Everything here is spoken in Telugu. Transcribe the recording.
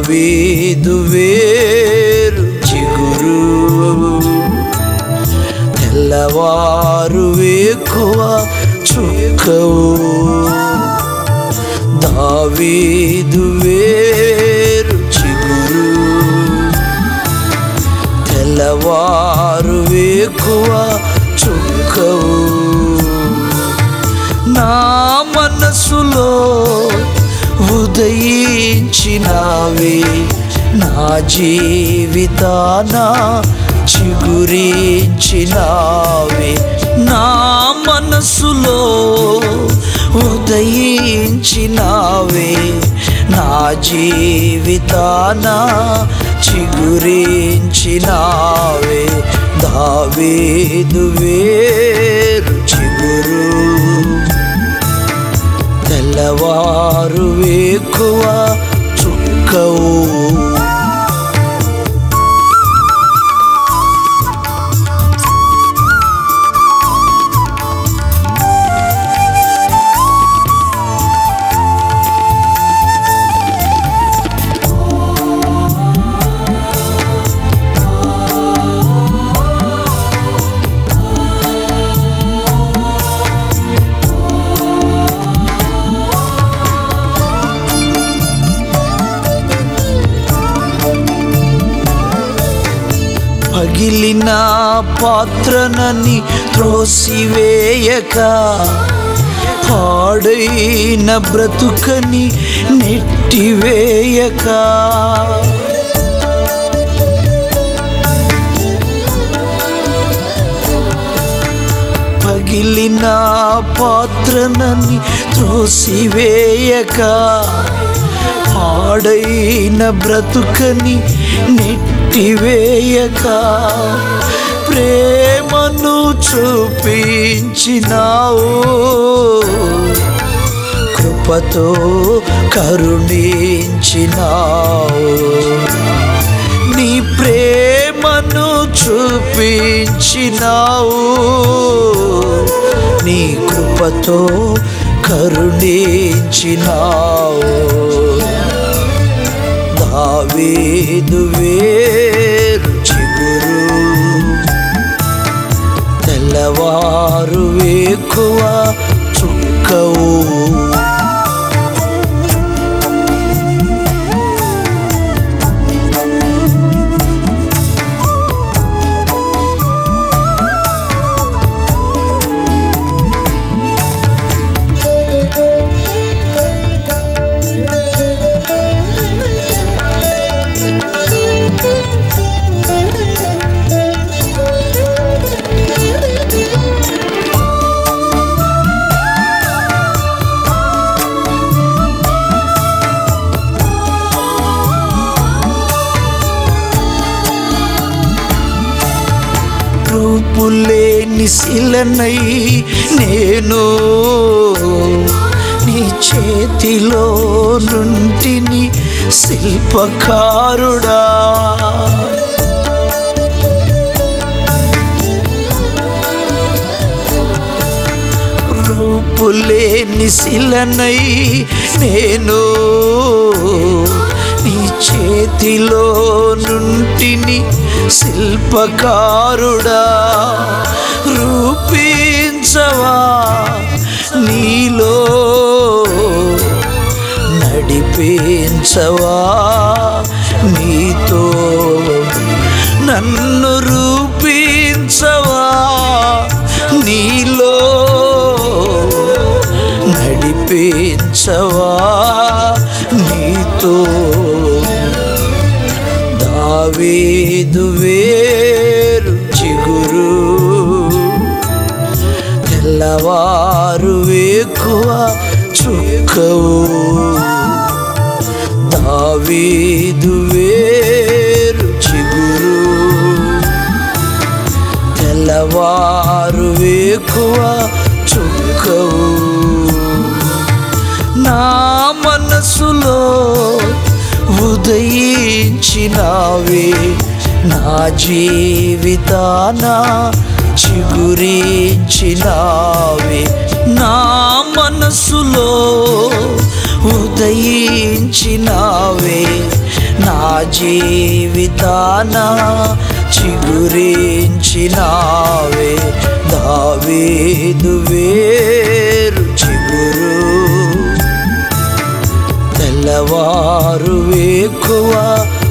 దావీదు వేరు చిగురు తెల్లవారు వేకువ చుక్కవు దావీదు వేరు చిగురు తెల్లవారు వేకువ చుక్కవు నా మనసులో ఉదయించినావే నా జీవితాన చిగురించినావే నా మనసులో ఉదయించినావే నా జీవితాన చిగురించినావే దావేదు వేరు చిగురు తెల్లవారు వేకువ చుక్కవు పగిలిన పాత్రనని త్రోసివేయక పాడైన బ్రతుకని నెట్టివేయక పగిలిన పాత్రనని త్రోసివేయక పాడైన బ్రతుకని నెట్టివేయక ప్రేమను చూపించినావు కృపతో కరుణించినావు నీ ప్రేమను చూపించినావు నీ కృపతో కరుణించినావు దావీదు వేరు చిగురు తెల్లవారు వేకువ చుక్కవు రూపులేని శిలనై నేను నీ చేతిలో నుంటిని శిల్పకారుడా రూపులేని శిలనై నేను నీ చేతిలో నుంటిని శిల్పకారుడా రూపించవా నీలో నడిపించవా నీతో నన్ను రూపించవా నీలో నడిపించవా నీతో దావీదు వేరు చిగురు తెల్లవారు వేకువ చుక్కవు దావీదు వేరు చిగురు తెల్లవారు వేకువ చుక్కవు నా మనసులో ఉదయించినావే నా జీవితాన చిగురించినావే నా మనసులో ఉదయించినావే జీవితాన చిగురించినావే దావీదు వేరు చిగురు తెల్లవారు వేకువ